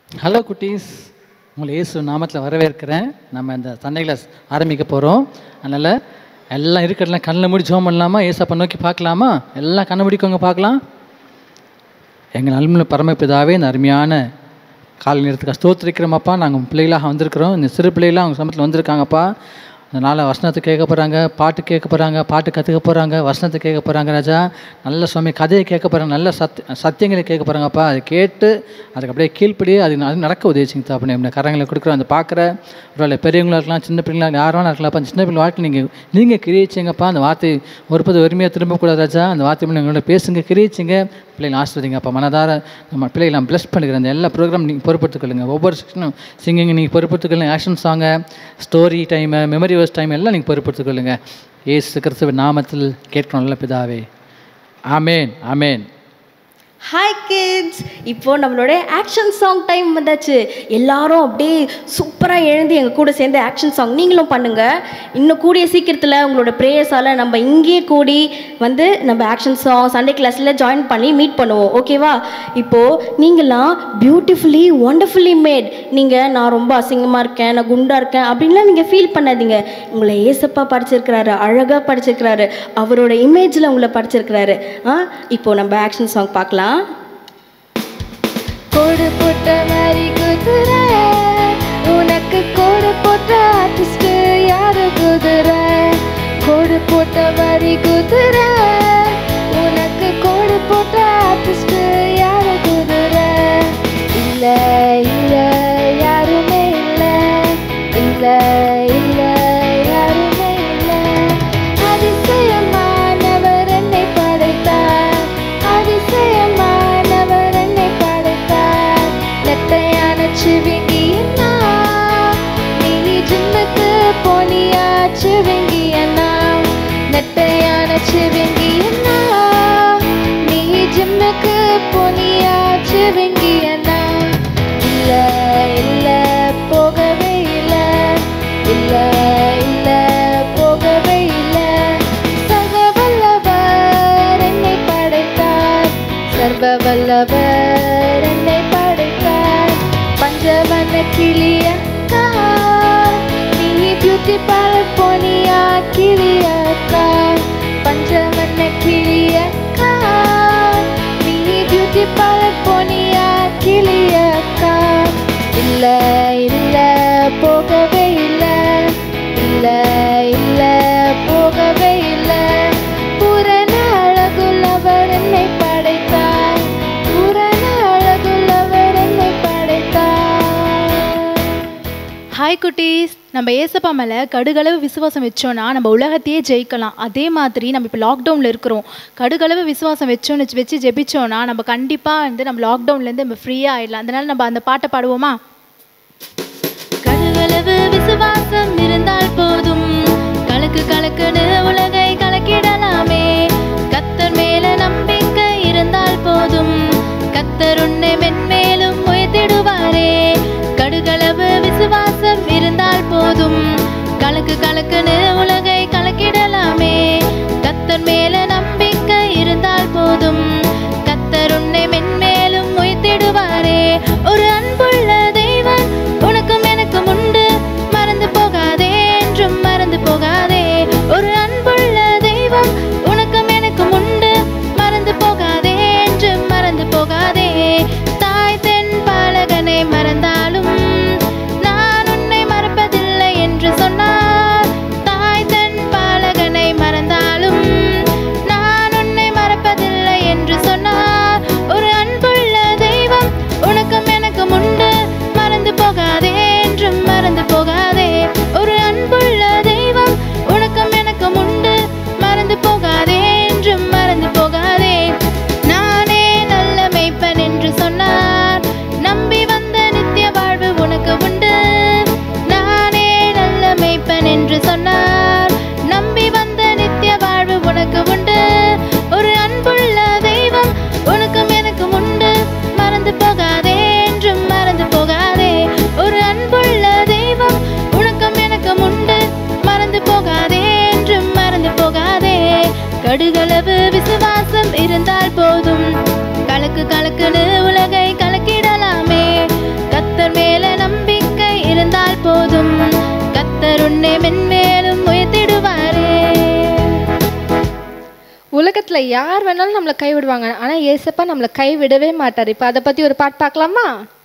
Hello குட்டீஸ் உங்களை இயேசு நாமத்தில் வரவேற்கிறேன் நம்ம இந்த சண்டைகளை ஆரம்பிக்க போகிறோம் அதனால் எல்லாம் இருக்கிறதெல்லாம் கண்ணில் மூடி ஜோம் பண்ணலாமா ஏசப்பா நோக்கி பார்க்கலாமா எல்லாம் கண்ணை முடிக்கோங்க பார்க்கலாம் எங்கள் நல்முள்ள பரமபிதாவே இந்த அருமையான காலை நேரத்துக்கு ஸ்தோத்திரிக்கிறோமப்பா நாங்கள் பிள்ளைகளாக வந்திருக்கிறோம் இந்த சிறு பிள்ளைகளாக அவங்க சமயத்தில் வந்திருக்காங்கப்பா அதனால் வசனத்தை கேட்க போகிறாங்க பாட்டு கேட்க போகிறாங்க பாட்டு கற்றுக்க போகிறாங்க வசனத்தை கேட்க போகிறாங்க ராஜா நல்ல சுவாமி கதையை கேட்க போகிறாங்க நல்ல சத் சத்தியங்களை கேட்க போகிறாங்கப்பா அதை கேட்டு அதுக்கு அப்படியே கீழ்ப்படி அது அது நடக்க உதவிச்சிங்க தாப்பனே இந்த கரங்களை கொடுக்குறோம் அந்த பார்க்குற ஒரு பெரியவங்களா இருக்கலாம் சின்ன பிள்ளைங்களா யாரும் இருக்கலாம்ப்பா அந்த சின்ன பிள்ளை வாழ்க்கை நீங்கள் நீங்கள் கிரியிச்சிங்கப்பா அந்த வார்த்தை ஒருப்பது வறுமையாக திரும்பக்கூடாது ராஜா அந்த வார்த்தை மூலம் எங்களோட பேசுங்க கிரியிச்சிங்க பிள்ளைங்களை ஆசிர்வதிங்கப்பா மனதார நம்ம பிள்ளைகளை நான் ப்ளஸ் பண்ணிக்கிறேன் அந்த எல்லா ப்ரோக்ராம் நீங்கள் பொறுப்படுத்திக்கொள்ளுங்க ஒவ்வொரு செக்ஷனும் சிங்கிங் நீங்கள் பொறுப்படுத்திக்கொள்ளுங்க ஆக்ஷன் சாங்கை story time memory verse time எல்லாம் நீங்கள் பொறுப்படுத்திக்கொள்ளுங்க ஏசு கிறிஸ்துவ நாமத்தில் கேட்கணும் நல்ல பிதாவே ஆமேன் ஆமேன் ஹாய் கிட்ஸ் இப்போ நம்மளோட ஆக்ஷன் சாங் டைம் வந்தாச்சு எல்லாரும் அப்படியே சூப்பராக எழுந்து எங்கள் கூட சேர்ந்து ஆக்ஷன் சாங் நீங்களும் பண்ணுங்க இன்னும் கூடிய சீக்கிரத்தில் உங்களோட ப்ரேயர்ஸால் நம்ம இங்கேயே கூடி வந்து நம்ம ஆக்ஷன் சாங் சண்டே கிளாஸில் ஜாயின் பண்ணி மீட் பண்ணுவோம் ஓகேவா இப்போது நீங்களாம் பியூட்டிஃபுல்லி ஒண்டர்ஃபுல்லி மேட் நீங்கள் நான் ரொம்ப அசிங்கமாக இருக்கேன் நான் குண்டாக இருக்கேன் அப்படின்லாம் நீங்கள் ஃபீல் பண்ணாதீங்க உங்களை ஏசப்பா படிச்சிருக்கிறாரு அழகாக படிச்சிருக்கிறாரு அவரோட இமேஜில் உங்களை படிச்சிருக்கிறாரு ஆ இப்போ நம்ம ஆக்ஷன் சாங் பார்க்கலாம் கோடு போட்ட மாதிரி குதிரை உனக்கு கோடு போட்ட ஆர்டிஸ்ட் யாரு குதிரை கோடு போட்ட மாதிரி குதிரை உனக்கு கோடு போட்ட ஆர்டிஸ்ட் யாரு குதிரை இல்ல இல்ல யாருமே இல்ல இல்ல இல்ல யாருமே இல்ல அதிசயமானவர் என்னை படைத்தார் அதிசயமானவர் என்னை படைத்தார் நெட்டையான சிவிங்கியண்ணா நீ ஜிம்முக்கு போனியா சிவிங்கியண்ணா நெட்டையான சிவிங்கியண்ணா நீ ஜிம்முக்கு போனியா சிவிங்கியண்ணா இல்ல இல்ல போகவே இல்ல இல்ல இல்ல போகவே இல்ல சர்வ வல்லவர் என்னை படைத்தார் சர்வ வல்லவர் என்னை படைத்தார் பஞ்சவன கிளியக்கா நீ பியூட்டி பார்லர் போனியா கிளியக்கா பஞ்சவன கிளியக்கா நீ பியூட்டி பார்லர் போனியா கிளியக்கா இல்ல இல்ல போகவே இல்ல இல்ல இல்ல போகவே இல்ல பூரண அழகுள்ளவர் என்னை படைத்தார் பூரண அழகுள்ளவர் என்னை படைத்தார் ஹாய் குட்டீஸ் நம்ம ஏசப்பா மேலே கடுகளவு விசுவாசம் வச்சோன்னா நம்ம உலகத்தையே ஜெயிக்கலாம் அதே மாதிரி நம்ம இப்போ லாக்டவுனில் இருக்கிறோம் கடுகளவு விசுவாசம் வச்சோன்னு வச்சு வச்சு ஜெபிச்சோன்னா நம்ம கண்டிப்பாக வந்து நம்ம லாக்டவுன்லேருந்து நம்ம ஃப்ரீயாக ஆயிடலாம் அதனால நம்ம அந்த பாட்டை பாடுவோமா கடுகளவு விசுவாசம் இருந்தால் போதும் கலக்கு கலக்குன்னு உலகை கலக்கிடலாமே கத்தர் மேல நம்பிக்கை இருந்தால் போதும் கத்தர் உன்னை மென்மேலும் உயர்த்திடுவாரே கடுகளவு விசுவாசம் இருந்தால் போதும் கலக்கு கலக்குன்னு உலகை கலக்கிடலாமே கத்தர் மேல நம்பிக்கை இருந்தால் போதும் கத்தர் உன்னை மென்மேலும் உயர்த்திடுவாரே ஒரு அன்புள்ள தெய்வன் உனக்கும் எனக்கும் உண்டு மறந்து போகாதே என்றும் மறந்து போகாதே ஒரு அன்புள்ள உலகத்தில் யார் வேணாலும் நம்மளை கைவிடுவாங்க ஆனால் ஏசப்பா நம்மளை கைவிடவே மாட்டார் இப்போ அதை பற்றி ஒரு பாட்டு பார்க்கலாமா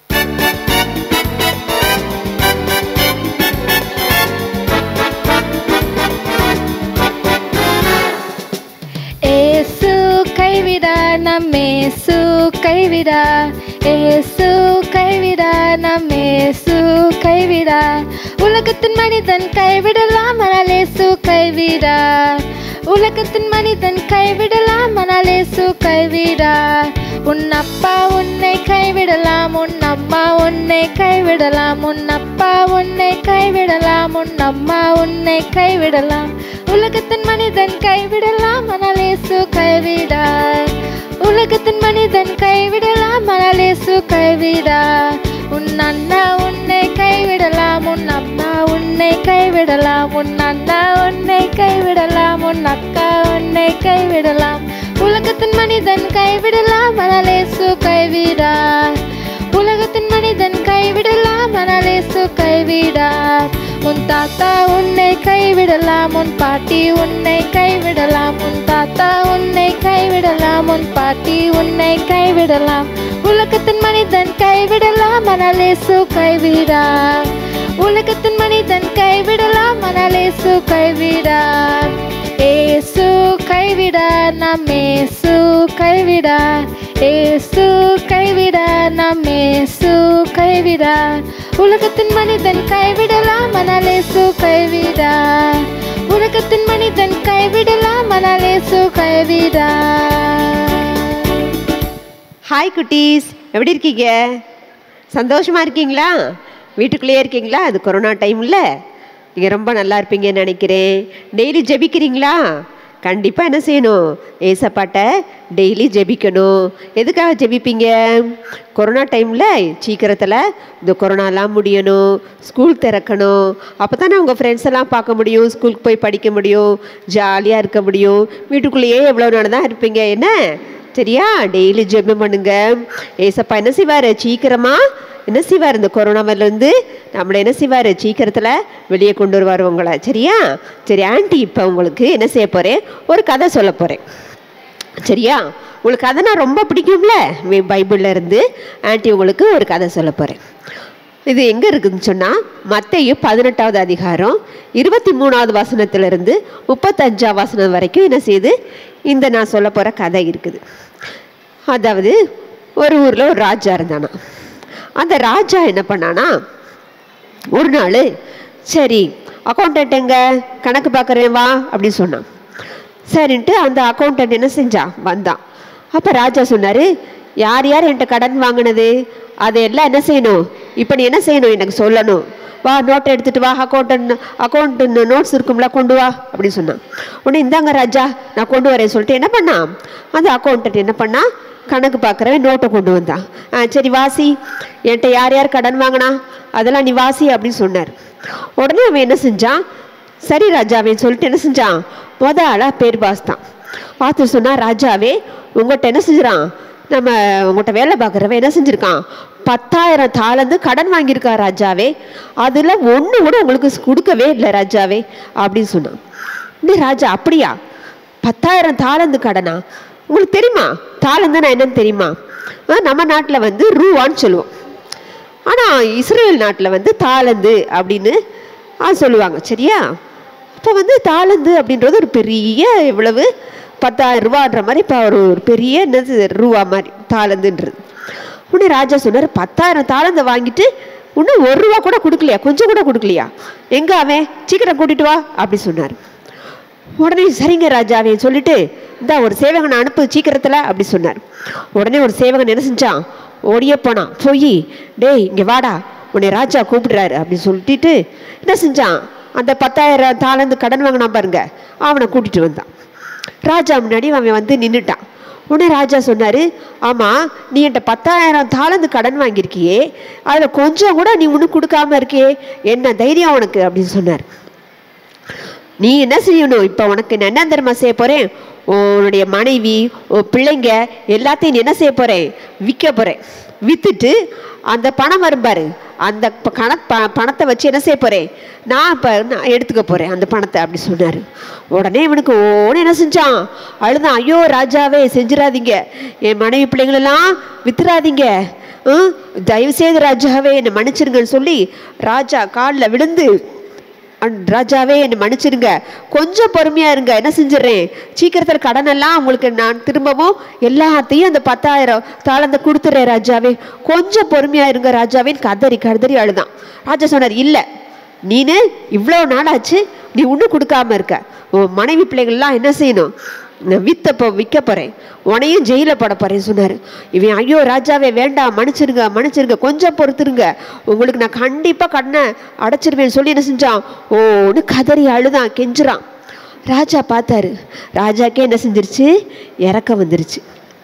ஏசு கைவிடா நம்மேசு கைவிடா ஏசு கைவிடா நம்மேசு கைவிடா உலகத்தின் மனிதன் கைவிடலாம் ஆனால் ஏசு கைவிடா உலகத்தின் மனிதன் கைவிடலாம் ஆனால் ஏசு கைவிடா உன் அப்பா உன்னை கைவிடலாம் உன் அம்மா உன்னை கைவிடலாம் உன் அப்பா உன்னை கைவிடலாம் உன் அம்மா உன்னை கைவிடலாம் உலகத்தின் மனிதன் கைவிடலாம் ஆனால் இயேசு கைவிடார் உலகத்தின் மனிதன் கைவிடலாம் ஆனால் இயேசு கைவிடார் உன் அண்ணா உன்னை கைவிடலாம் உன் அம்மா உன்னை கைவிடலாம் உன் அண்ணா உன்னை கைவிடலாம் உன் அக்கா உன்னை கைவிடலாம் உலகத்தின் மனிதன் கைவிடலாம் ஆனால் இயேசு கைவிடார் உலகத்தின் மனிதன் கைவிடலாம் ஆனால் இயேசு கைவிடார் உன் தாத்தா உன்னை கைவிடலாம் உன் பாட்டி உன்னை கைவிடலாம் உன் தாத்தா உன்னை கைவிடலாம் உன் பாட்டி உன்னை கைவிடலாம் உலகத்தின் மனிதன் கைவிடலாம் ஆனால் இயேசு கைவிடார் உலகத்தின் மனிதன் கைவிடலாம் ஆனால் இயேசு கைவிடார் ஏசு கைவிடார் நம் ஏசு கைவிடார் ஏசு கைவிடார் நம் ஏசு கைவிடார் உலகத்தின் மனிதன் கைவிடலாம் ஆனால் ஏசு கைவிடார் உலகத்தின் மனிதன் கைவிடலாம் ஆனால் ஏசு கைவிடார் ஹாய் குட்டீஸ் எப்படி இருக்கீங்க சந்தோஷமா இருக்கீங்களா வீட்டுக்குள்ளேயே இருக்கீங்களா அது கொரோனா டைமில் நீங்கள் ரொம்ப நல்லா இருப்பீங்கன்னு நினைக்கிறேன் டெய்லி ஜெபிக்கிறீங்களா கண்டிப்பாக என்ன செய்யணும் ஏசப்பாட்ட டெய்லி ஜெபிக்கணும் எதுக்காக ஜெபிப்பீங்க கொரோனா டைமில் சீக்கிரத்தில் இந்த கொரோனாலாம் முடியணும் ஸ்கூல் திறக்கணும் அப்போ தானே உங்கள் ஃப்ரெண்ட்ஸ் எல்லாம் பார்க்க முடியும் ஸ்கூலுக்கு போய் படிக்க முடியும் ஜாலியாக இருக்க முடியும் வீட்டுக்குள்ளேயே எவ்வளோ நேரம் தான் இருப்பீங்க என்ன சரியா டெய்லி ஜெபம் பண்ணுங்க ஏசப்பா என்ன செய்வார் சீக்கிரமா என்ன செய்வார் இந்த கொரோனாவிலேருந்து நம்மளை என்ன செய்வார் சீக்கிரத்தில் வெளியே கொண்டு வருவார் உங்களை சரியா சரி ஆன்ட்டி இப்போ உங்களுக்கு என்ன செய்ய போகிறேன் ஒரு கதை சொல்ல போகிறேன் சரியா உங்களுக்கு கதைனா ரொம்ப பிடிக்கும்ல வி- பைபிள்ல இருந்து ஆன்ட்டி உங்களுக்கு ஒரு கதை சொல்ல போகிறேன் இது எங்கே இருக்குதுன்னு சொன்னால் மத்தேயு பதினெட்டாவது அதிகாரம் இருபத்தி மூணாவது வசனத்திலிருந்து முப்பத்தஞ்சாம் வசனம் வரைக்கும் என்ன செய்யுது இந்த நான் சொல்ல போகிற கதை இருக்குது அதாவது ஒரு ஊரில் ஒரு ராஜா இருந்தானா அந்த ராஜா என்ன பண்ணானா ஒரு நாள் சரி அக்கௌண்டன்ட் எங்க கணக்கு பார்க்குறேன் வா அப்படின்னு சொன்னான் சரின்ட்டு அந்த அக்கௌண்டன்ட் என்ன செஞ்சான் வந்தான் அப்போ ராஜா சொன்னார் யார் யார் என்கிட்ட கடன் வாங்கினது அதையெல்லாம் என்ன செய்யணும் இப்போ நீ என்ன செய்யணும் எனக்கு சொல்லணும் வா நோட்டை எடுத்துட்டு வா அக்கௌண்ட் அக்கௌண்ட் நோட்ஸ் இருக்கும்ல கொண்டு வா அப்படின்னு சொன்னான் உடனே இந்தாங்க ராஜா நான் கொண்டு வரேன் சொல்லிட்டு என்ன பண்ணான் அந்த அக்கௌண்டன்ட் என்ன பண்ணா கணக்கு பார்க்குறவன் நோட்டை கொண்டு வந்தான் ஆ சரி வாசி என்கிட்ட யார் யார் கடன் வாங்கினா அதெல்லாம் நீ வாசி அப்படின்னு சொன்னார் உடனே அவன் என்ன செஞ்சான் சரி ராஜாவேன்னு சொல்லிட்டு என்ன செஞ்சான் மொத ஆளாக பேர் பாஸ்தான் பார்த்து சொன்னா ராஜாவே உங்கள்கிட்ட என்ன செஞ்சுறான் நம்ம உங்கள்கிட்ட வேலை பார்க்குறவன் என்ன செஞ்சுருக்கான் பத்தாயிரம் தாளந்து கடன் வாங்கியிருக்கா ராஜாவே அதில் ஒன்று கூட உங்களுக்கு கொடுக்கவே இல்லை ராஜாவே அப்படின்னு சொன்னான் இன்னும் ராஜா அப்படியா பத்தாயிரம் தாளந்து கடனா உங்களுக்கு தெரியுமா தாளந்துன்னா என்னன்னு தெரியுமா ஆ, நம்ம நாட்டில் வந்து ரூவான்னு சொல்லுவோம் ஆனால் இஸ்ரேல் நாட்டில் வந்து தாளந்து அப்படின்னு ஆ சொல்லுவாங்க சரியா அப்போ வந்து தாளந்து அப்படின்றது ஒரு பெரிய எவ்வளவு பத்தாயிரம் ரூபான்ற மாதிரி இப்போ ஒரு ஒரு பெரிய என்னது ரூபா மாதிரி தாளந்துன்றது உடனே ராஜா சொன்னார் பத்தாயிரம் தாளந்தை வாங்கிட்டு இன்னும் ஒரு ரூபா கூட கொடுக்கலையா கொஞ்சம் கூட கொடுக்கலையா எங்க அவன் சீக்கிரம் கூட்டிட்டு வா அப்படி சொன்னார் உடனே சரிங்க ராஜாவே சொல்லிட்டு இந்தா ஒரு சேவகனை அனுப்பு சீக்கிரத்தில் அப்படி சொன்னார் உடனே ஒரு சேவகன் என்ன செஞ்சான் ஓடியே போனான் போய் டேய் இங்கே வாடா உன்னை ராஜா கூப்பிடுறாரு அப்படி சொல்லிட்டு என்ன செஞ்சான் அந்த பத்தாயிரம் தாளந்து கடன் வாங்கினான் பாருங்க அவனை கூட்டிட்டு வந்தான் ராஜா முன்னாடி அவன் வந்து நின்றுட்டான் உடனே ராஜா சொன்னார் ஆமாம் நீ என்கிட்ட பத்தாயிரம் தாளந்து கடன் வாங்கியிருக்கியே அதில் கொஞ்சம் கூட நீ ஒன்றும் கொடுக்காம இருக்கியே என்ன தைரியம் உனக்கு அப்படின்னு சொன்னார் நீ என்ன செய்யணும் இப்போ உனக்கு நான் என்ன தெரியுமா செய்ய போகிறேன் உன்னுடைய மனைவி உன் பிள்ளைங்க எல்லாத்தையும் நீ என்ன செய்ய போகிறேன் விற்க போகிறேன் விற்றுட்டு அந்த பணம் வரும் பாரு அந்த ப- கண ப பணத்தை வச்சு என்ன செய்ய போகிறேன் நான் இப்போ நான் எடுத்துக்க போகிறேன் அந்த பணத்தை அப்படி சொன்னார் உடனே இவனுக்கு ஓன்னு என்ன செஞ்சான் அழுதான் ஐயோ ராஜாவே செஞ்சிடாதீங்க என் மனைவி பிள்ளைங்களெல்லாம் வித்துறாதீங்க ம், தயவு செய்து ராஜாவே என்னை மன்னிச்சிருங்கன்னு சொல்லி ராஜா காலில் விழுந்து அண்ட் ராஜாவே என்னை மன்னிச்சிடுங்க கொஞ்சம் பொறுமையா இருங்க என்ன செஞ்சிடுறேன் சீக்கிரத்தில் கடனெல்லாம் உங்களுக்கு நான் திரும்பவும் எல்லாத்தையும் அந்த பத்தாயிரம் தாளந்த கொடுத்துட்றேன் ராஜாவே கொஞ்சம் பொறுமையா இருங்க ராஜாவேன்னு கதறி கதறி அழுதான் ராஜா சொன்னார் இல்லை நீனு இவ்வளோ நாள் ஆச்சு நீ ஒன்றும் கொடுக்காம இருக்க உன் மனைவி பிள்ளைகள்லாம் என்ன செய்யணும் நான் வித்தப்போ விற்க போகிறேன் உனையும் ஜெயிலில் போட போகிறேன்னு சொன்னார் இவன் ஐயோ ராஜாவே வேண்டாம் மன்னிச்சிருங்க மன்னிச்சிருங்க கொஞ்சம் பொறுத்துருங்க உங்களுக்கு நான் கண்டிப்பாக கடனை அடைச்சிருவேன்னு சொல்லி என்ன செஞ்சான் ஓன்னு கதறி அழுதான் கெஞ்சுறான் ராஜா பார்த்தாரு ராஜாக்கே என்ன செஞ்சிருச்சு இறக்க வந்துருச்சு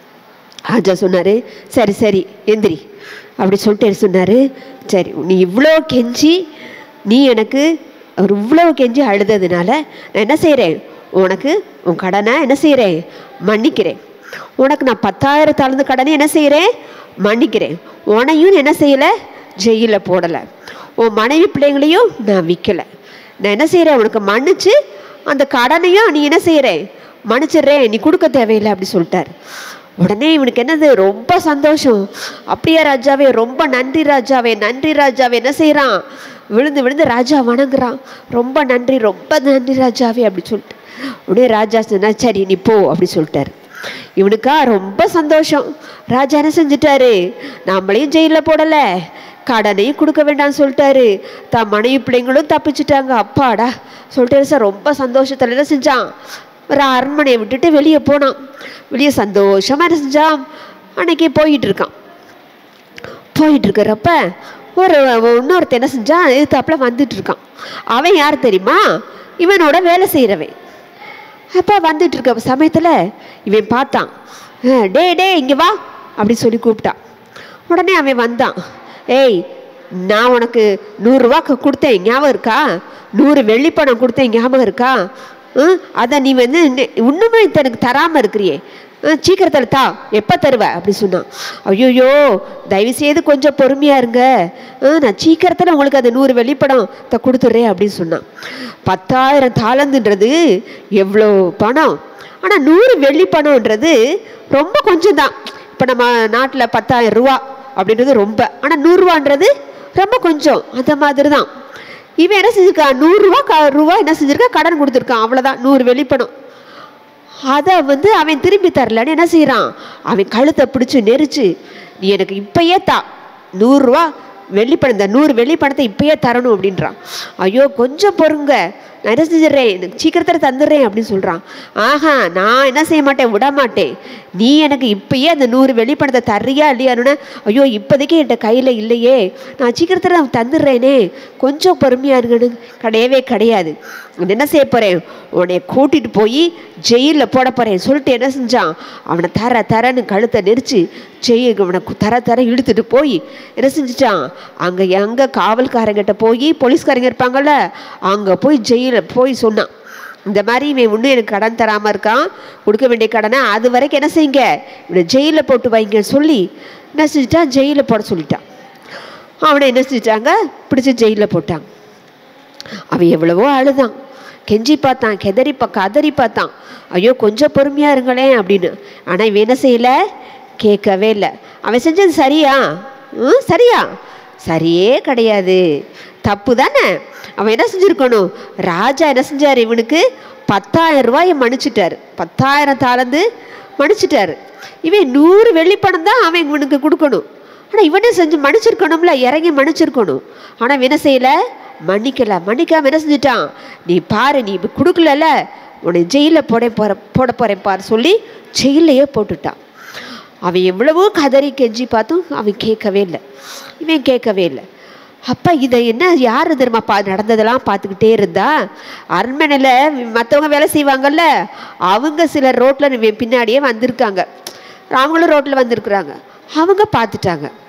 ராஜா சொன்னார் சரி சரி எந்திரி அப்படி சொல்லிட்டு சொன்னார் சரி நீ இவ்வளோ கெஞ்சி நீ எனக்கு ஒரு இவ்வளோ கெஞ்சி அழுததுனால நான் என்ன செய்கிறேன் உனக்கு உன் கடனை என்ன செய்கிறேன் மன்னிக்கிறேன் உனக்கு நான் பத்தாயிரம் தாழ்ந்த கடனை என்ன செய்கிறேன் மன்னிக்கிறேன் உனையும் என்ன செய்யலை ஜெயிலில் போடலை உன் மனைவி பிள்ளைங்களையும் நான் விற்கலை நான் என்ன செய்கிறேன் உனக்கு மன்னிச்சு அந்த கடனையும் நீ என்ன செய்கிறேன் மன்னிச்சிடுறேன் நீ கொடுக்க தேவையில்லை அப்படி சொல்லிட்டாரு உடனே இவனுக்கு என்னது ரொம்ப சந்தோஷம் அப்படியா ராஜாவே ரொம்ப நன்றி ராஜாவே நன்றி ராஜாவே என்ன செய்கிறான் விழுந்து விழுந்து ராஜா வணங்குறான் ரொம்ப நன்றி ரொம்ப நன்றி ராஜாவே அப்படி சொல்லிட்டு உடனே ராஜா சொன்னா சரி நீ போ அப்படி சொல்லிட்டாரு இவனுக்கா ரொம்ப சந்தோஷம் ராஜா என்ன செஞ்சுட்டாரு நம்மளையும் ஜெயிலில் போடலை கடனையும் கொடுக்க வேண்டாம்னு சொல்லிட்டாரு தான் மனைவி பிள்ளைங்களும் தப்பிச்சிட்டாங்க அப்பாடா சொல்லிட்டாரு சார் ரொம்ப சந்தோஷத்தில் என்ன செஞ்சான் ஒரு அரண்மனையை விட்டுட்டு வெளியே போனான் வெளியே சந்தோஷமாக என்ன செஞ்சான் அன்னைக்கு போயிட்டு இருக்கான் போயிட்டு இருக்கிறப்ப ஒரு இன்னொருத்தன் என்ன செஞ்சான் எதிர்த்தாப்புல வந்துட்டு இருக்கான் அவன் யார் தெரியுமா இவனோட வேலை செய்கிறவன் அப்போ வந்துட்டு இருக்க சமயத்தில் இவன் பார்த்தான் "அஹ், டேய் டேய் இங்கே வா அப்படி சொல்லி கூப்பிட்டான் உடனே அவன் வந்தான் ஏய் நான் உனக்கு நூறுரூவா கொடுத்தேன் ஞாபகம் இருக்கா நூறு வெள்ளிப்பணம் கொடுத்தேன் ஞாபகம் இருக்கா ம் அதை நீ வந்து இன்ன- இன்னுமே இப்ப எனக்கு தராமல் இருக்கிறியே ஆ, சீக்கிரத்தில் தா எப்போ தருவ அப்படி சொன்னான் ஐயோயோ தயவு செய்து கொஞ்சம் பொறுமையாக இருங்க ஆ, நான் சீக்கிரத்தில் உங்களுக்கு அந்த நூறு வெள்ளிப்படம் த கொடுத்துட்றேன் அப்படின்னு சொன்னான் பத்தாயிரம் தாளந்துன்றது எவ்வளோ பணம் ஆனால் நூறு வெள்ளி பணம்ன்றது ரொம்ப கொஞ்சம் தான் இப்போ நம்ம நாட்டில் பத்தாயிரம் ரூபா அப்படின்றது ரொம்ப ஆனால் நூறுரூவான்றது ரொம்ப கொஞ்சம் அந்த மாதிரி தான் இவன் என்ன செஞ்சிருக்கான் நூறுரூவா க ரூபா என்ன செஞ்சிருக்கான் கடன் கொடுத்துருக்கான் அவ்வளோதான் நூறு வெளிப்பணம் அதை வந்து அவன் திரும்பி தரலன்னு என்ன செய்கிறான் அவன் கழுத்தை பிடிச்சி நெரிச்சு நீ எனக்கு இப்பயே தா நூறுரூவா வெள்ளிப்பணம் இந்த நூறு வெள்ளிப்பணத்தை இப்பயே தரணும் அப்படின்றான் ஐயோ கொஞ்சம் பொறுங்க நான் என்ன செஞ்சிடுறேன் எனக்கு சீக்கிரத்தில் தந்துடுறேன் அப்படின்னு சொல்கிறான் ஆஹா நான் என்ன செய்ய மாட்டேன் விட மாட்டேன் நீ எனக்கு இப்பயே அந்த நூறு வெள்ளிப்பணத்தை தர்றியா இல்லையான்னு ஐயோ இப்போதைக்கு என்கிட்ட கையில் இல்லையே நான் சீக்கிரத்தில் தந்துடுறேனே கொஞ்சம் பொறுமையாக இருக்குன்னு கிடையவே கிடையாது நான் என்ன செய்ய போகிறேன் உன்னை கூட்டிகிட்டு போய் ஜெயிலில் போட போகிறேன் சொல்லிட்டு என்ன செஞ்சான் அவனை தர தரன்னு கழுத்தை நெரிச்சு ஜெயில் அவனை கு- தர தர இழுத்துட்டு போய் என்ன செஞ்சுட்டான் அங்கே எங்கே காவல்காரங்கிட்ட போய் போலீஸ்காரங்க இருப்பாங்கல்ல அங்கே போய் ஜெயிலில் போய் சொன்னான் இந்த மாதிரி இவன் இன்னும் எனக்கு கடன் தராமல் இருக்கான் கொடுக்க வேண்டிய கடனை அது வரைக்கும் என்ன செய்யுங்க இவனை ஜெயிலில் போட்டு வைங்கன்னு சொல்லி என்ன செஞ்சுட்டான் ஜெயிலில் போட சொல்லிட்டான் அவனை என்ன செஞ்சுட்டாங்க பிடிச்சி ஜெயிலில் போட்டாங்க அவன் எவ்வளவோ அழுதான் கெஞ்சி பார்த்தான் கெதறி பா கதறி பார்த்தான் ஐயோ கொஞ்சம் பொறுமையாக இருங்களேன் அப்படின்னு ஆனால் இவன் என்ன செய்யலை கேட்கவே இல்லை அவன் செஞ்சது சரியா ம் சரியா சரியே கிடையாது தப்பு தானே அவன் என்ன செஞ்சுருக்கணும் ராஜா என்ன செஞ்சார் இவனுக்கு பத்தாயிரம் ரூபாயை மன்னிச்சிட்டாரு பத்தாயிரம் தாளந்து மன்னிச்சிட்டாரு இவன் நூறு வெள்ளிப்பணம் தான் அவன் இவனுக்கு கொடுக்கணும் ஆனால் இவனே செஞ்சு மன்னிச்சிருக்கணும்ல இறங்கி மன்னிச்சிருக்கணும் ஆனால் இவன் என்ன செய்யலை மன்னிக்கல மன்னிக்காம என்ன செஞ்சுட்டான் நீ பாரு நீ இப்போ கொடுக்கலல்ல உன்னை ஜெயிலில் போட போற போட போகிறேன் பாரு சொல்லி ஜெயிலையே போட்டுட்டான் அவன் எவ்வளவோ கதறி கெஞ்சி பார்த்தும் அவன் கேட்கவே இல்லை இவன் கேட்கவே இல்லை அப்போ இதை என்ன யார் தெரியுமா பா நடந்ததெல்லாம் பார்த்துக்கிட்டே இருந்தா அரண்மனையில் மற்றவங்க வேலை செய்வாங்கல்ல அவங்க சிலர் ரோட்டில் பின்னாடியே வந்திருக்காங்க அவங்களும் ரோட்டில் வந்திருக்கிறாங்க அவங்க பார்த்துட்டாங்க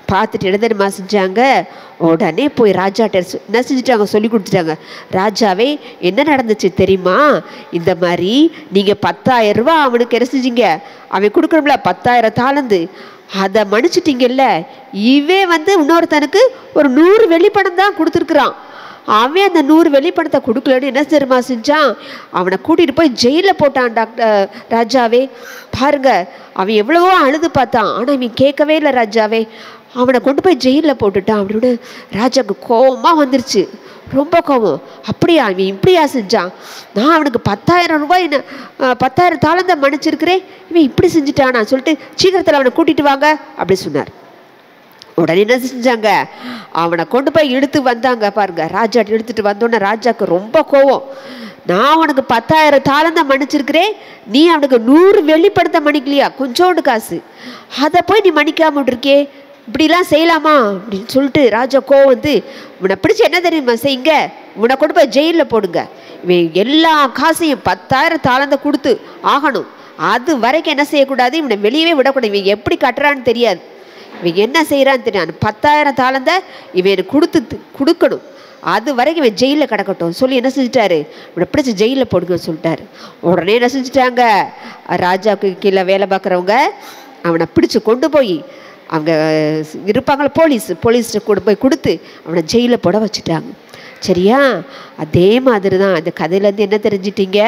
பார்த்துட்டு என்ன தெரியுமா செஞ்சாங்க உடனே போய் ராஜாட்ட சொ- என்ன செஞ்சுட்டாங்க சொல்லி கொடுத்துட்டாங்க ராஜாவே என்ன நடந்துச்சு தெரியுமா இந்த மாதிரி நீங்கள் பத்தாயிரம் ரூபாய் அவனுக்கு என்ன செஞ்சீங்க அவன் கொடுக்கணும்ல பத்தாயிரம் தாளந்து அதை மன்னிச்சிட்டீங்கல்ல இவே வந்து இன்னொருத்தனுக்கு ஒரு நூறு வெளிப்பணம் தான் கொடுத்துருக்குறான் அவன் அந்த நூறு வெளிப்பணத்தை கொடுக்கலன்னு என்ன தெரியுமா செஞ்சான் அவனை கூட்டிகிட்டு போய் ஜெயிலில் போட்டான் டாக்டர் ராஜாவே பாருங்க அவன் எவ்வளவோ அழுது பார்த்தான் ஆனால் இவன் கேட்கவே இல்லை ராஜாவே அவனை கொண்டு போய் ஜெயிலில் போட்டுட்டான் அப்படின்னு ராஜாவுக்கு கோபமாக வந்துருச்சு ரொம்ப கோபம் அப்படியா இவன் இப்படியா செஞ்சான் நான் அவனுக்கு பத்தாயிரம் ரூபாய் என்ன அஹ், பத்தாயிரம் தாளந்த மன்னிச்சிருக்கிறேன் இவன் இப்படி செஞ்சுட்டானா சொல்லிட்டு சீக்கிரத்தில் அவனை கூட்டிட்டு வாங்க அப்படி சொன்னார் உடனே என்ன செஞ்சாங்க அவனை கொண்டு போய் இழுத்து வந்தாங்க பாருங்க ராஜா இழுத்துட்டு வந்தோடனே ராஜாக்கு ரொம்ப கோவம் நான் அவனுக்கு பத்தாயிரம் தாளந்த மன்னிச்சிருக்கிறேன் நீ அவனுக்கு நூறு வெளிப்படுத்த மன்னிக்கலையா கொஞ்சோண்டு காசு அதை போய் நீ மன்னிக்காம இருக்கே இப்படிலாம் செய்யலாமா அப்படின்னு சொல்லிட்டு ராஜா கோவம் வந்து இவனை பிடிச்சி என்ன தெரியுமா செய்யுங்க இவனை கொண்டு போய் ஜெயிலில் போடுங்க இவன் எல்லா காசையும் பத்தாயிரம் தாளந்த கொடுத்து ஆகணும் அது வரைக்கும் என்ன செய்யக்கூடாது இவனை வெளியவே விடக்கூடாது இவன் எப்படி கட்டுறான்னு தெரியாது இவன் என்ன செய்கிறான்னு தெரியாது பத்தாயிரம் தாளந்த இவன் எனக்கு கொடுத்து தி- கொடுக்கணும் அது வரைக்கும் இவன் ஜெயிலில் கிடக்கட்டும் சொல்லி என்ன செஞ்சிட்டாரு இவனை பிடிச்சி ஜெயிலில் போடுங்கன்னு சொல்லிட்டாரு உடனே என்ன செஞ்சிட்டாங்க ராஜாவுக்கு கீழே வேலை பார்க்குறவங்க அவனை பிடிச்சு கொண்டு போய் அவங்க இருப்பாங்கள போலீஸ் போலீஸ்கிட்ட கொண்டு போய் கொடுத்து அவனை ஜெயிலில் போட வச்சுட்டாங்க சரியா அதே மாதிரி தான் அந்த கதையிலேருந்து என்ன தெரிஞ்சிட்டீங்க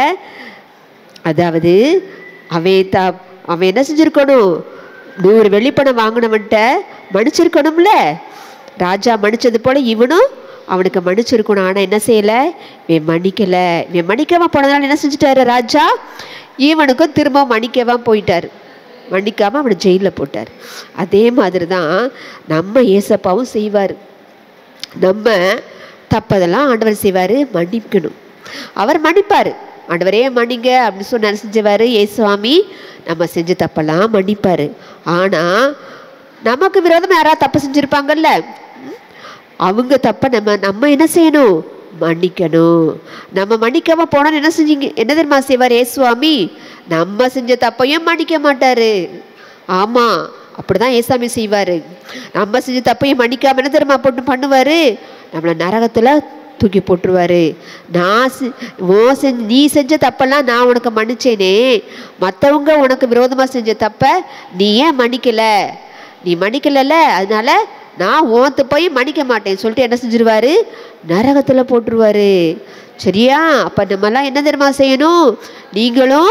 அதாவது அவன் த அவன் என்ன செஞ்சுருக்கணும் நூறு வெள்ளிப்பணம் வாங்கினவன்ட்ட மன்னிச்சிருக்கணும்ல ராஜா மன்னிச்சது போல இவனும் அவனுக்கு மன்னிச்சிருக்கணும் ஆனால் என்ன செய்யலை இவன் மன்னிக்கலை இவன் மன்னிக்காம போனதால என்ன செஞ்சுட்டாரு ராஜா இவனுக்கும் திரும்ப மன்னிக்கவா போயிட்டாரு மன்னிக்காம அவனை ஜெயிலில் போட்டார் அதே மாதிரி தான் நம்ம ஏசப்பாவும் செய்வார் நம்ம தப்பதெல்லாம் ஆண்டவர் செய்வார் மன்னிக்கணும் அவர் மன்னிப்பார் ஆண்டவரே மன்னிங்க அப்படின்னு சொன்னார் செஞ்சவார் ஏசுவாமி நம்ம செஞ்ச தப்பெல்லாம் மன்னிப்பார் ஆனால் நமக்கு விரோதமாக யாராவது தப்பு செஞ்சுருப்பாங்கல்ல ம்? அவங்க தப்பை நம்ம நம்ம என்ன செய்யணும் மன்னிக்கணும் நம்ம மன்னிக்காம போனால் என்ன செஞ்சீங்க என்ன தெரியுமா செய்வார் ஏசுவாமி நம்ம செஞ்ச தப்பையும் மன்னிக்க மாட்டாரு ஆமாம் அப்படிதான் ஏசாமி செய்வார் நம்ம செஞ்ச தப்பையும் மன்னிக்காம என்ன தெரியுமா போட்டு பண்ணுவார் நம்மளை நரகத்தில் தூக்கி போட்டுருவாரு நான் செ- உன் செஞ்ச நீ செஞ்ச தப்பெல்லாம் நான் உனக்கு மன்னிச்சேனே மற்றவங்க உனக்கு விரோதமாக செஞ்ச தப்பை நீ ஏன் மன்னிக்கல நீ மன்னிக்கலல்ல அதனால நான் உன் தப்பையும் மன்னிக்க மாட்டேன் சொல்லிட்டு என்ன செஞ்சிருவாரு நரகத்தில் போட்டுருவாரு சரியா அப்போ நம்மலாம் என்ன தெரியுமா செய்யணும் நீங்களும்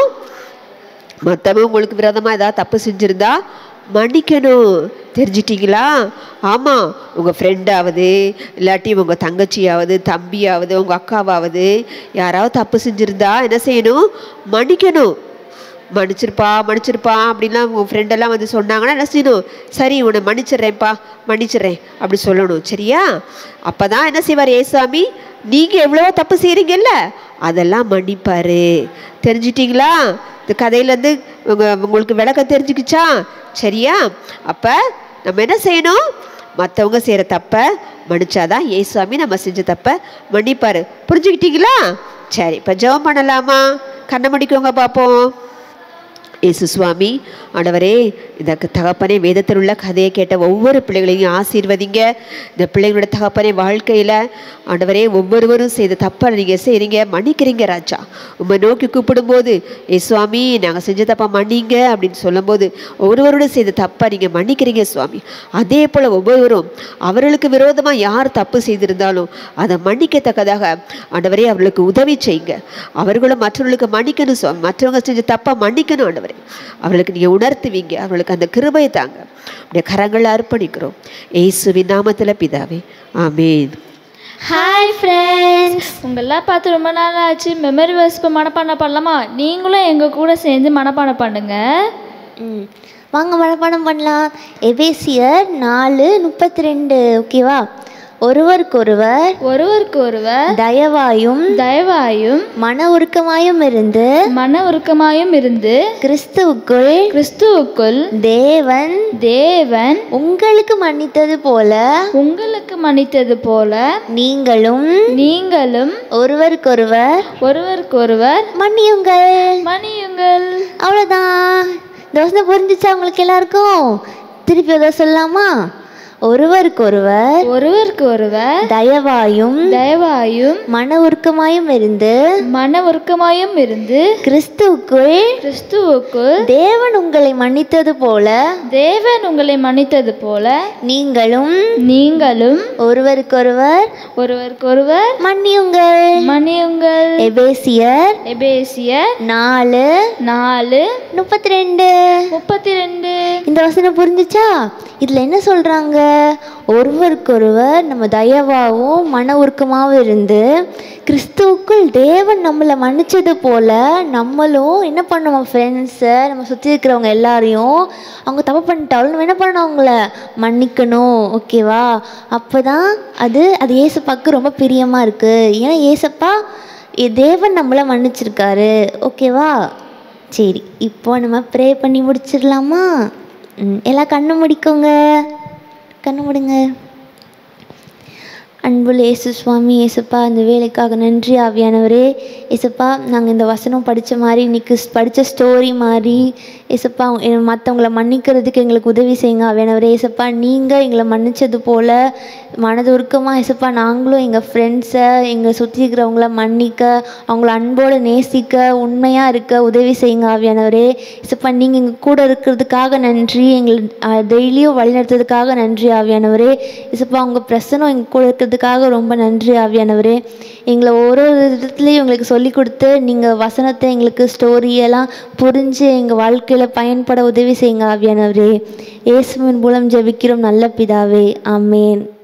மற்றவங்க உங்களுக்கு விரோதமாக ஏதாவது தப்பு செஞ்சுருந்தா மன்னிக்கணும் தெரிஞ்சிட்டிங்களா ஆமாம் உங்கள் ஃப்ரெண்டாவது இல்லாட்டி உங்கள் தங்கச்சியாவது தம்பியாவது உங்கள் அக்காவாவது யாராவது தப்பு செஞ்சுருந்தா என்ன செய்யணும் மன்னிக்கணும் மன்னிச்சிருப்பா மன்னிச்சிருப்பா அப்படின்லாம் உன் ஃப்ரெண்டெல்லாம் வந்து சொன்னாங்கன்னா என்ன செய்யணும் சரி உன்னை மன்னிச்சிடுறேன்ப்பா மன்னிச்சிடுறேன் அப்படி சொல்லணும் சரியா அப்போ தான் என்ன செய்வார் ஏசாமி நீங்கள் எவ்வளவோ தப்பு செய்கிறீங்கல்ல அதெல்லாம் மன்னிப்பார் தெரிஞ்சிட்டிங்களா இந்த கதையிலேருந்து உங்கள் உங்களுக்கு விளக்கம் தெரிஞ்சுக்கிச்சா சரியா அப்போ நம்ம என்ன செய்யணும் மற்றவங்க செய்கிற தப்பை மன்னிச்சாதான் ஏசாமி நம்ம செஞ்ச தப்பை மன்னிப்பார் புரிஞ்சுக்கிட்டீங்களா சரி இப்போ ஜெபம் பண்ணலாமா கண்ணை முடிக்கோங்க பார்ப்போம் இயேசு சுவாமி ஆண்டவரே இந்த க- தகப்பனே வேதத்தில் உள்ள கதையை கேட்ட ஒவ்வொரு பிள்ளைகளையும் ஆசீர்வதிங்க இந்த பிள்ளைங்களோட தகப்பனே வாழ்க்கையில் ஆண்டவரே ஒவ்வொருவரும் செய்த தப்பை நீங்கள் செய்கிறீங்க மன்னிக்கிறீங்க ராஜா உம்மை நோக்கி கூப்பிடும்போது ஏ சுவாமி நாங்கள் செஞ்ச தப்பை மன்னிங்க அப்படின்னு சொல்லும்போது ஒவ்வொருவரோட செய்த தப்பை நீங்கள் மன்னிக்கிறீங்க சுவாமி அதே போல் ஒவ்வொருவரும் அவர்களுக்கு விரோதமாக யார் தப்பு செய்திருந்தாலும் அதை மன்னிக்கத்தக்கதாக ஆண்டவரே அவர்களுக்கு உதவி செய்யுங்க அவர்களும் மற்றவர்களுக்கு மன்னிக்கணும் சுவாமி மற்றவங்க செஞ்ச தப்பை மன்னிக்கணும் ஆண்டவரே அவர்களுக்கு நீங்கள் உணர்த்துவீங்க அவர்களுக்கு அந்த கிருபையை தாங்க உடைய கரங்களை அர்ப்பணிக்கிறோம் ஏசுவின் நாமத்தில் பிதாவே ஆமேன் ஹாய் ஃப்ரெண்ட்ஸ் உங்களெல்லாம் பார்த்து ரொம்ப நாள் ஆச்சு மெமரி வேர்ஸ் இப்போ மனப்பாடம் பண்ணலாமா நீங்களும் எங்கள் கூட சேர்ந்து மனப்பாடம் பண்ணுங்க ம் வாங்க மனப்பாடம் பண்ணலாம் எபேசியர் நாலு முப்பத்தி ரெண்டு ஓகேவா ஒருவருக்கொருவர் ஒருவருக்கு ஒருவர் தயவாயும் தயவாயும் மன உருக்கமாயும் இருந்து மன உருக்கமாயும் இருந்து கிறிஸ்துவுக்குள் கிறிஸ்துவுக்குள் தேவன் தேவன் உங்களுக்கு மன்னித்தது போல உங்களுக்கு மன்னித்தது போல நீங்களும் நீங்களும் ஒருவருக்கொருவர் ஒருவருக்கொருவர் மன்னியுங்கள் மன்னியுங்கள் அவ்வளோதான் தோசை புரிஞ்சிச்சா உங்களுக்கு எல்லாருக்கும் திருப்பி ஏதோ சொல்லலாமா ஒருவருக்கொருவர் ஒருவருக்கு ஒருவர் தயவாயும் தயவாயும் மன உருக்கமாயும் இருந்து மன உருக்கமாயும் இருந்து கிறிஸ்துவுக்குள் கிறிஸ்துவுக்குள் தேவன் உங்களை மன்னித்தது போல தேவன் உங்களை மன்னித்தது போல நீங்களும் நீங்களும் ஒருவருக்கொருவர் ஒருவருக்கொருவர் மன்னியுங்கள் மன்னியுங்கள் எபேசியர் எபேசியர் நாலு நாலு முப்பத்தி ரெண்டு முப்பத்தி ரெண்டு இந்த வசனம் புரிஞ்சுச்சா இதில் என்ன சொல்கிறாங்க ஒருவருக்கொருவர் நம்ம தயவாகவும் மன உருக்கமாகவும் இருந்து கிறிஸ்துவுக்குள் தேவன் நம்மளை மன்னிச்சது போல் நம்மளும் என்ன பண்ணுவோம் ஃப்ரெண்ட்ஸை நம்ம சுற்றி இருக்கிறவங்க எல்லாரையும் அவங்க தப்பு பண்ணிட்டாலும் நம்ம என்ன பண்ணணும் அவங்கள மன்னிக்கணும் ஓகேவா அப்போ தான் அது அது ஏசப்பாக்கு ரொம்ப பிரியமாக இருக்குது ஏன்னா ஏசப்பா இ- தேவன் நம்மளை மன்னிச்சிருக்காரு ஓகேவா சரி இப்போ நம்ம ப்ரே பண்ணி முடிச்சிடலாமா ம், எல்லாம் கண்ணு முடிக்கோங்க கண்ணு முடிங்க அன்புள்ள இயேசு சுவாமி இயேசுப்பா இந்த வேலைக்காக நன்றி ஆவியானவரே இயேசுப்பா நாங்கள் இந்த வசனம் படித்த மாதிரி இன்னைக்கு ஸ்- படித்த ஸ்டோரி மாதிரி இயேசுப்பா மற்றவங்கள மன்னிக்கிறதுக்கு எங்களுக்கு உதவி செய்யுங்க ஆவியானவரே இயேசுப்பா நீங்கள் எங்களை மன்னிச்சது போல் மனது உருக்கமாக இயேசுப்பா நாங்களும் எங்கள் ஃப்ரெண்ட்ஸை எங்களை சுற்றி இருக்கிறவங்கள மன்னிக்க அவங்கள அன்போடு நேசிக்க உண்மையாக இருக்க உதவி செய்யுங்க ஆவியானவரே இயேசுப்பா நீங்கள் எங்கள் கூட இருக்கிறதுக்காக நன்றி எங்களை டெய்லியும் வழிநடத்துறதுக்காக நன்றி ஆவியானவரே இசப்பா உங்கள் பிரசனம் எங்கள் கூட இருக்கிறதுக்காக ரொம்ப நன்றி ஆவியானவரே எங்களை ஒரு ஒரு விதத்துலேயும் எங்களுக்கு சொல்லி கொடுத்து நீங்கள் வசனத்தை எங்களுக்கு ஸ்டோரியெல்லாம் புரிஞ்சு எங்கள் வாழ்க்கையில் பயன்பட உதவி செய்யுங்க ஆவியானவரே இயேசுவின் மூலம் ஜெபிக்கிறோம் நல்ல பிதாவே ஆமேன்